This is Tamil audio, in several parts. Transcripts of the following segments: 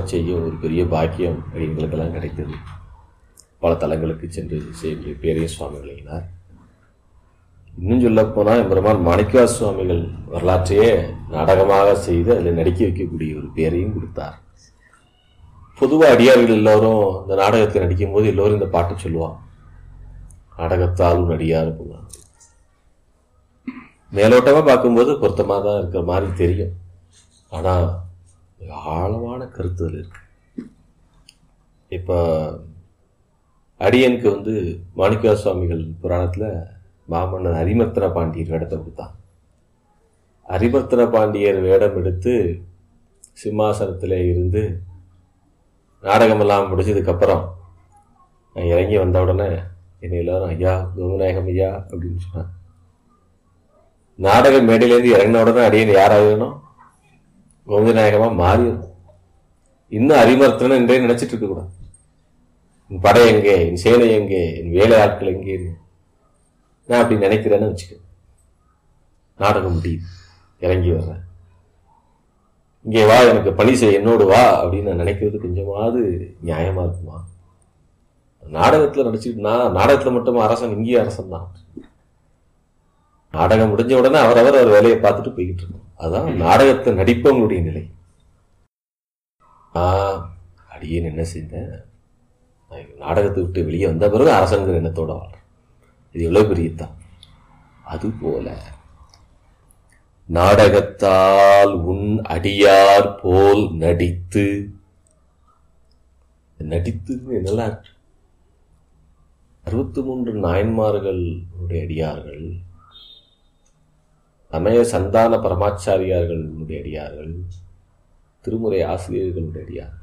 செய்யும் ஒரு பெரிய பாக்கியம் எங்களுக்கெல்லாம் கிடைத்தது பல தலங்களுக்கு சென்று செய்ய பேரிய சுவாமி விளங்கினார் இன்னும் சொல்ல போனால் எம்பெருமான் மாணிக்கவா சுவாமிகள் வரலாற்றையே நாடகமாக செய்து அதில் நடிக்க வைக்கக்கூடிய ஒரு பேரையும் கொடுத்தார் பொதுவாக அடியார்கள் எல்லோரும் இந்த நாடகத்தில் நடிக்கும் போது எல்லோரும் இந்த பாட்டு சொல்லுவான் நாடகத்தால் உன் அடியார் போவாங்க மேலோட்டமாக பார்க்கும்போது பொருத்தமாக தான் இருக்கிற மாதிரி தெரியும் ஆனால் ஆழமான கருத்துதல் இருக்கு இப்போ அடியனுக்கு வந்து மாணிக்கா சுவாமிகள் புராணத்தில் மாமன்னன் ஹரிமர்த்தன பாண்டியர் வேடத்தை கொடுத்தான் ஹரிமர்த்தன பாண்டியர் வேடம் எடுத்து சிம்மாசனத்தில் இருந்து நாடகமெல்லாம் முடிச்சதுக்கப்புறம் நான் இறங்கி வந்த உடனே என்னை எல்லாரும் ஐயா கோவிநாயகம் ஐயா அப்படின்னு சொன்னான் நாடக மேடையிலேருந்து இறங்கின உடனே அடியன் யாராகணும் கோவிநாயகமாக மாறிடும் இன்னும் அரிமர்த்தனம் என்றே நினைச்சிட்டு இருக்க கூடாது என் படை எங்கே என் சேனை எங்கே என் வேலை ஆட்கள் எங்கே நான் அப்படி நினைக்கிறேன்னு வச்சுக்க நாடகம் முடியுது இறங்கி வர்றேன் இங்கே வா எனக்கு பணி செய் என்னோடு வா அப்படின்னு நான் நினைக்கிறது கொஞ்சமாவது நியாயமா இருக்குமா நாடகத்தில் நடிச்சுட்டு நான் நாடகத்தில் மட்டும் அரசன் இங்கேயும் அரசன் தான் நாடகம் முடிஞ்ச உடனே அவரவர் அவர் வேலையை பார்த்துட்டு போய்கிட்டு இருக்கோம் அதான் நாடகத்தை நடிப்பவங்களுடைய நிலை ஆஹ் அடியேன் என்ன செய்தேன் நாடகத்தை விட்டு வெளியே வந்த பிறகு அரசங்கிற எண்ணத்தோட வாழ்றேன் இது எவ்வளவு பெரிய தான் அது போல நாடகத்தால் உன் அடியார் போல் நடித்து நடித்து நல்லா இருக்கு அறுபத்தி மூன்று நாயன்மார்களுடைய அடியார்கள் சமய சந்தான பரமாச்சாரியார்களுடைய அடியார்கள் திருமுறை ஆசிரியர்களுடைய அடியார்கள்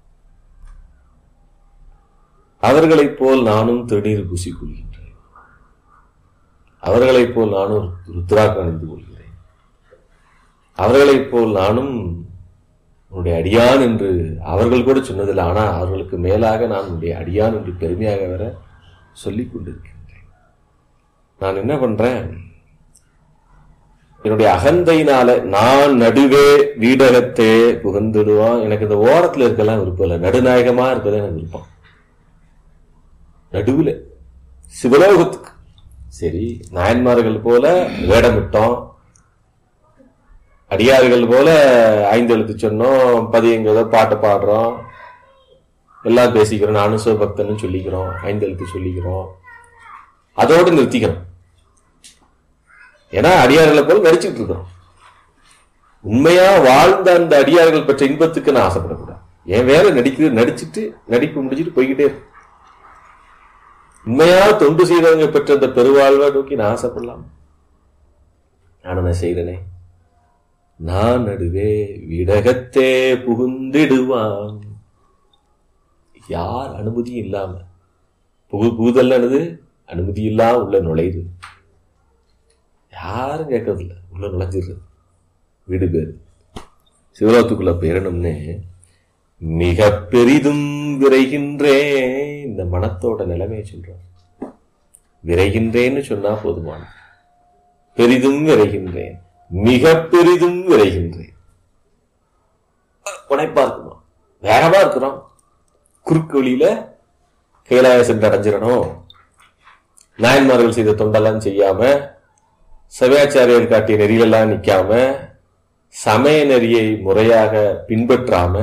அவர்களைப் போல் நானும் திருநீர் பூசிக்கொள்கின்றேன் அவர்களைப் போல் நானும் ருத்ராக்கு அணிந்து கொள்கிறேன் அவர்களைப் போல் நானும் உன்னுடைய அடியான் என்று அவர்கள் கூட சொன்னதில்லை ஆனால் அவர்களுக்கு மேலாக நான் உன்னுடைய அடியான் என்று பெருமையாக வர சொல்லிக் கொண்டிருக்கின்றேன் நான் என்ன பண்றேன் என்னுடைய அகந்தையினால நான் நடுவே வீடகத்தே புகழ்ந்துடுவான் எனக்கு இந்த ஓரத்துல இருக்கலாம் விருப்பம் இல்லை நடுநாயகமா இருக்கதான் எனக்கு விருப்பம் நடுவுல சிவலோகத்துக்கு சரி நாயன்மார்கள் போல வேடமிட்டோம் அடியார்கள் போல ஐந்து எழுத்து சொன்னோம் பதியங்களோ பாட்டு பாடுறோம் எல்லாம் பேசிக்கிறோம் நானும் சிவபக்தன்னு சொல்லிக்கிறோம் ஐந்து எழுத்து சொல்லிக்கிறோம் அதோடு நிறுத்திக்கிறோம் ஏன்னா அடியார்களை போல நடிச்சுட்டு இருக்கிறோம் உண்மையா வாழ்ந்த அந்த அடியார்கள் பெற்ற இன்பத்துக்கு நான் ஆசைப்படக்கூடாது என் வேலை நடிக்கிறது நடிச்சுட்டு நடிப்பு முடிச்சுட்டு போய்கிட்டே இருக்கு உண்மையா தொண்டு செய்தவங்க பெற்ற அந்த பெருவாழ்வை நோக்கி நான் ஆசைப்படலாம் நான் என்ன செய்கிறேனே நான் நடுவே விடகத்தே புகுந்திடுவான் யார் அனுமதியும் இல்லாம புகு புகுதல்னது அனுமதி இல்லாம உள்ள நுழையுது யாரும் கேட்கறது இல்லை உள்ள நுழைஞ்சிடுறது வீடு பேரு சிவலோகத்துக்குள்ள பேரணும்னு மிக பெரிதும் விரைகின்றேன் இந்த மனத்தோட நிலைமையை சொல்றார் விரைகின்றேன்னு சொன்னா போதுமான பெரிதும் விரைகின்றேன் மிக பெரிதும் விரைகின்றேன் உடைப்பா இருக்குமா வேகமா இருக்கிறோம் குறுக்கு வழியில கைலாய சென்று அடைஞ்சிடணும் நாயன்மார்கள் செய்த தொண்டெல்லாம் செய்யாம சபையாச்சாரியர் காட்டிய நெறியெல்லாம் நிக்காம சமய நெறியை முறையாக பின்பற்றாம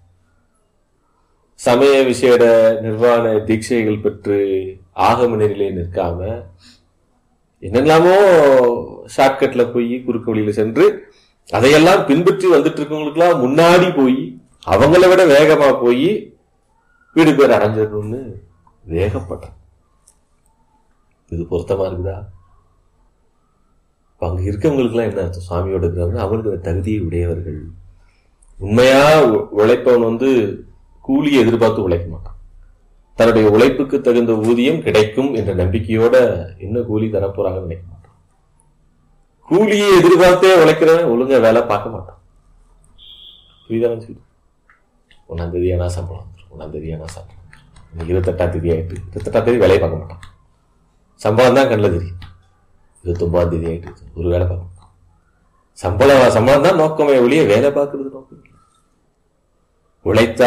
சமய விசேட நிர்வாண தீட்சைகள் பெற்று ஆகம நெறியிலே நிற்காம என்னெல்லாமோ ஷார்ட்கட்ல போய் குறுக்கு வழியில சென்று அதையெல்லாம் பின்பற்றி வந்துட்டு இருக்கவங்களுக்குலாம் முன்னாடி போய் அவங்கள விட வேகமா போய் வீடு பேர் அடைஞ்சிடணும்னு வேகப்பட்டான் இது பொருத்தமா இருக்குதா அங்க இருக்கவங்களுக்குலாம் என்ன அர்த்தம் சுவாமியோட இருக்கிறவங்க அவங்களுக்கு தகுதியை உடையவர்கள் உண்மையா உழைப்பவன் வந்து கூலியை எதிர்பார்த்து உழைக்க மாட்டான் தன்னுடைய உழைப்புக்கு தகுந்த ஊதியம் கிடைக்கும் என்ற நம்பிக்கையோட என்ன கூலி தரப்போறாங்கன்னு நினைக்க மாட்டான் கூலியை எதிர்பார்த்தே உழைக்கிறவன் ஒழுங்கா வேலை பார்க்க மாட்டான் புரியுதானு சொல்லி ஒன்னாம் தேதி ஆனா சம்பளம் வந்துடும் ஒன்னாம் தேதி ஆனா சம்பளம் இன்னைக்கு இருபத்தெட்டாம் தேதி ஆயிட்டு இருபத்தெட்டாம் தேதி வேலையை பார்க்க மாட்டான் சம்பளம் தான் கண்ணில் தெரியும் இருபத்தொன்பதாம் தேதி ஆயிட்டு ஒரு வேலை பார்க்க மாட்டான் சம்பளம் சம்பளம் தான் நோக்கமே ஒழிய வேலை பார்க்கறது நோக்கம் உழைத்தா